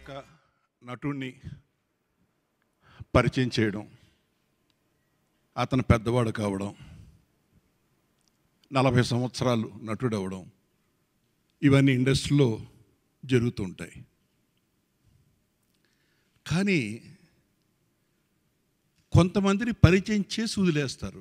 ఒక నటుణ్ణి పరిచయం చేయడం అతను పెద్దవాడు కావడం నలభై సంవత్సరాలు నటుడు అవ్వడం ఇవన్నీ ఇండస్ట్రీలో జరుగుతుంటాయి కానీ కొంతమందిని పరిచయం చేసి వదిలేస్తారు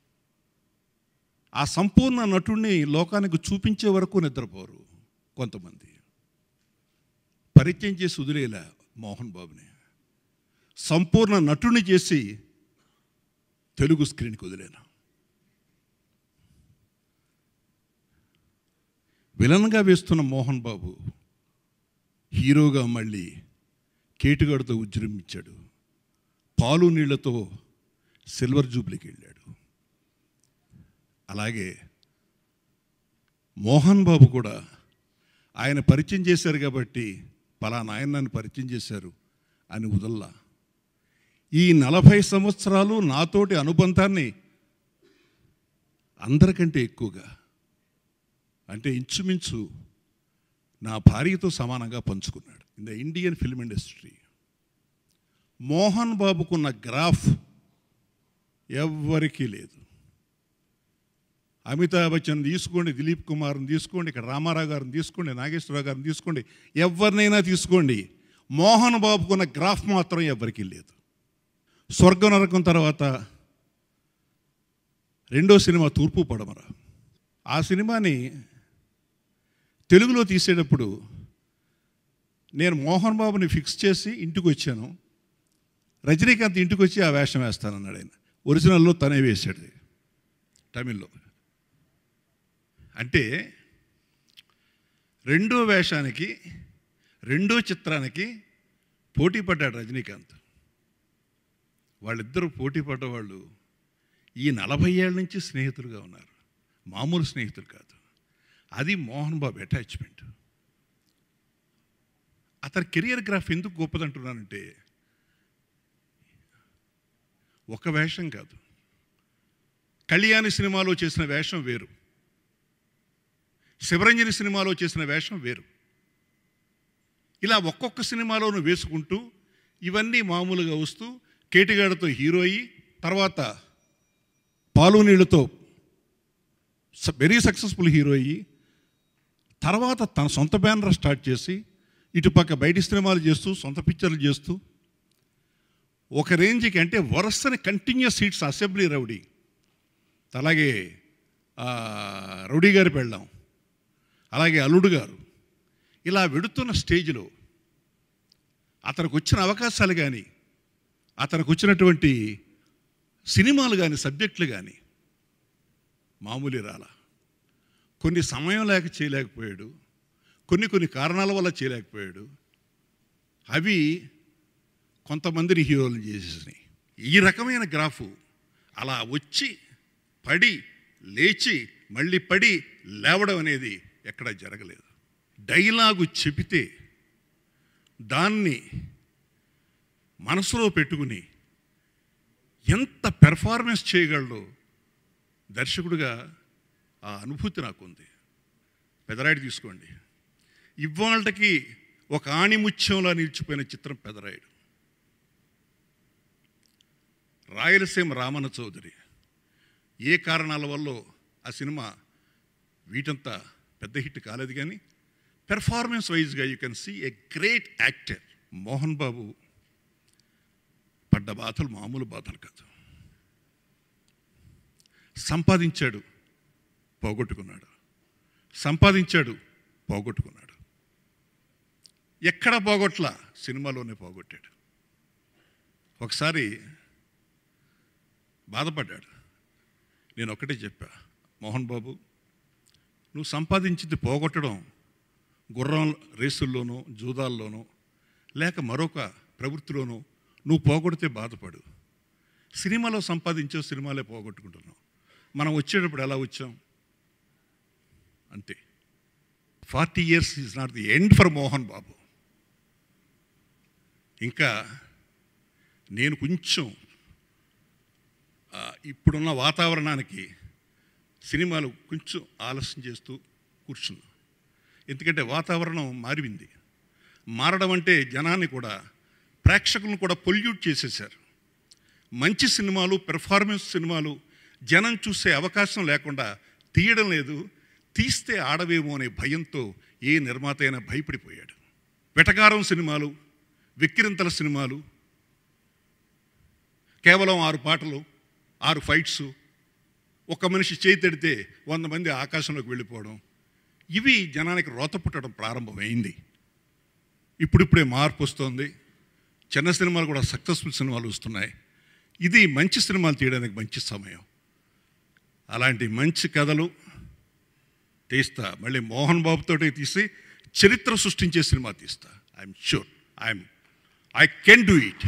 ఆ సంపూర్ణ నటుడిని లోకానికి చూపించే వరకు నిద్రపోరు కొంతమంది పరిచయం చేసి వదిలేలా మోహన్ బాబుని సంపూర్ణ నటుని చేసి తెలుగు స్క్రీన్కి వదిలేను విలన్గా వేస్తున్న మోహన్ బాబు హీరోగా మళ్ళీ కేటుగాడితో ఉజ్జృంభించాడు పాలు నీళ్లతో సిల్వర్ జూబ్లీకి వెళ్ళాడు అలాగే మోహన్ బాబు కూడా ఆయన పరిచయం చేశారు కాబట్టి పలానా ఆయన నన్ను పరిచయం చేశారు అని వదల్లా ఈ నలభై సంవత్సరాలు నాతోటి అనుబంధాన్ని అందరికంటే ఎక్కువగా అంటే ఇంచుమించు నా భార్యతో సమానంగా పంచుకున్నాడు in the Indian film industry Mohan బాబుకున్న గ్రాఫ్ ఎవ్వరికీ లేదు అమితాబ్ బచ్చన్ తీసుకోండి దిలీప్ కుమార్ని తీసుకోండి ఇక్కడ రామారావు గారిని తీసుకోండి నాగేశ్వరరావు గారిని తీసుకోండి ఎవరినైనా తీసుకోండి మోహన్ బాబుకున్న గ్రాఫ్ మాత్రం ఎవరికీ లేదు స్వర్గ నరకం తర్వాత రెండో సినిమా తూర్పు పడమర ఆ సినిమాని తెలుగులో తీసేటప్పుడు నేను మోహన్ బాబుని ఫిక్స్ చేసి ఇంటికి వచ్చాను రజనీకాంత్ ఇంటికి వచ్చి ఆ వేషం వేస్తానన్నాడు ఆయన ఒరిజినల్లో తనే వేశాడు తమిళ్లో అంటే రెండో వేషానికి రెండో చిత్రానికి పోటీ పడ్డాడు రజనీకాంత్ వాళ్ళిద్దరూ పోటీ పడ్డవాళ్ళు ఈ నలభై ఏళ్ళ నుంచి స్నేహితులుగా ఉన్నారు మామూలు స్నేహితులు కాదు అది మోహన్ బాబు అటాచ్మెంట్ అతని కెరియర్ గ్రాఫ్ ఎందుకు గొప్పదంటున్నానంటే ఒక వేషం కాదు కళ్యాణి సినిమాలో చేసిన వేషం వేరు శివరంజని సినిమాలో చేసిన వేషం వేరు ఇలా ఒక్కొక్క సినిమాలోనూ వేసుకుంటూ ఇవన్నీ మామూలుగా వస్తూ కేటిగాడితో హీరో అయ్యి తర్వాత పాలు నీళ్ళతో వెరీ సక్సెస్ఫుల్ హీరో అయ్యి తర్వాత తన సొంత బ్యానర్ స్టార్ట్ చేసి ఇటుపక్క బయటి సినిమాలు చేస్తూ సొంత పిక్చర్లు చేస్తూ ఒక రేంజ్కి అంటే వరుసని కంటిన్యూస్ సీట్స్ అసెంబ్లీ రౌడీ అలాగే ఆ, రౌడీ గారి పెళ్ళాం అలాగే అల్లుడు గారు ఇలా వెడుతున్న స్టేజ్లో అతనికి వచ్చిన అవకాశాలు కానీ అతనికి వచ్చినటువంటి సినిమాలు కానీ సబ్జెక్టులు కానీ మామూలు రాల కొన్ని సమయం లేక చేయలేకపోయాడు కొన్ని కొన్ని కారణాల వల్ల చేయలేకపోయాడు అవి కొంతమందిని హీరోలు చేసేసినాయి ఈ రకమైన గ్రాఫు అలా వచ్చి పడి లేచి మళ్ళీ పడి లేవడం అనేది ఎక్కడా జరగలేదు డైలాగు చెబితే దాన్ని మనసులో పెట్టుకుని ఎంత పెర్ఫార్మెన్స్ చేయగలడో దర్శకుడిగా ఆ అనుభూతి నాకుంది పెదరాయుడు తీసుకోండి ఇవాళకి ఒక ఆణిముత్యంలా నిలిచిపోయిన చిత్రం పెదరాయుడు రాయలసీమ రామన్న చౌదరి ఏ కారణాల వల్ల ఆ సినిమా వీటంతా పెద్ద హిట్ కాలేదు కానీ పెర్ఫార్మెన్స్ వైజ్గా you can see a great actor Mohan Babu పడ్డ బాధలు మామూలు బాధలు కాదు సంపాదించాడు పోగొట్టుకున్నాడు సంపాదించాడు పోగొట్టుకున్నాడు ఎక్కడ పోగొట్లా సినిమాలోనే పోగొట్టాడు ఒకసారి బాధపడ్డాడు నేను ఒకటే చెప్పా మోహన్ బాబు నువ్వు సంపాదించింది పోగొట్టడం గుర్రం రేసుల్లోనో జూదాల్లోనో లేక మరొక ప్రవృత్తిలోనో నువ్వు పోగొడితే బాధపడు సినిమాలో సంపాదించే సినిమాలే పోగొట్టుకుంటున్నావు మనం వచ్చేటప్పుడు ఎలా వచ్చాం అంతే forty years is not the end for Mohan Babu ఇంకా నేను కొంచెం ఆ, ఇప్పుడున్న వాతావరణానికి సినిమాలు కొంచెం ఆలస్యం చేస్తూ కూర్చున్నా ఎందుకంటే వాతావరణం మారింది మారడం అంటే జనాన్ని కూడా ప్రేక్షకులను కూడా పొల్యూట్ చేసేశారు మంచి సినిమాలు పెర్ఫార్మెన్స్ సినిమాలు జనం చూసే అవకాశం లేకుండా తీయడం లేదు తీస్తే ఆడవేమో అనే భయంతో ఏ నిర్మాత అయినా భయపడిపోయాడు వెటకారం సినిమాలు వెక్కిరింతల సినిమాలు కేవలం ఆరు పాటలు ఆరు ఫైట్స్ ఒక మనిషి చేయి తడితే వంద మంది ఆకాశంలోకి వెళ్ళిపోవడం ఇవి జనానికి రోత పుట్టడం ప్రారంభమైంది ఇప్పుడిప్పుడే మార్పు వస్తుంది చిన్న సినిమాలు కూడా సక్సెస్ఫుల్ సినిమాలు వస్తున్నాయి ఇది మంచి సినిమాలు తీయడానికి మంచి సమయం అలాంటి మంచి కథలు తీస్తా మళ్ళీ మోహన్ బాబుతోటి తీసి చరిత్ర సృష్టించే సినిమా తీస్తా I'm sure I'm I can do it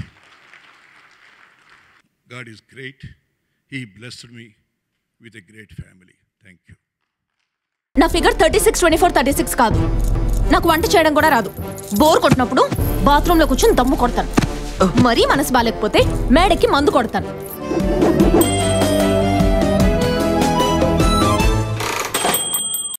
God is great he blessed me with a great family thank you నా figure thirty six twenty four thirty six కాదు నాకు వంట చేయడం కూడా రాదు బోర్ కొట్టినప్పుడు బాత్రూంలో కూర్చొని దమ్ము కొడతాను మరీ మనసు బాగాలేకపోతే మేడకి మందు కొడతాను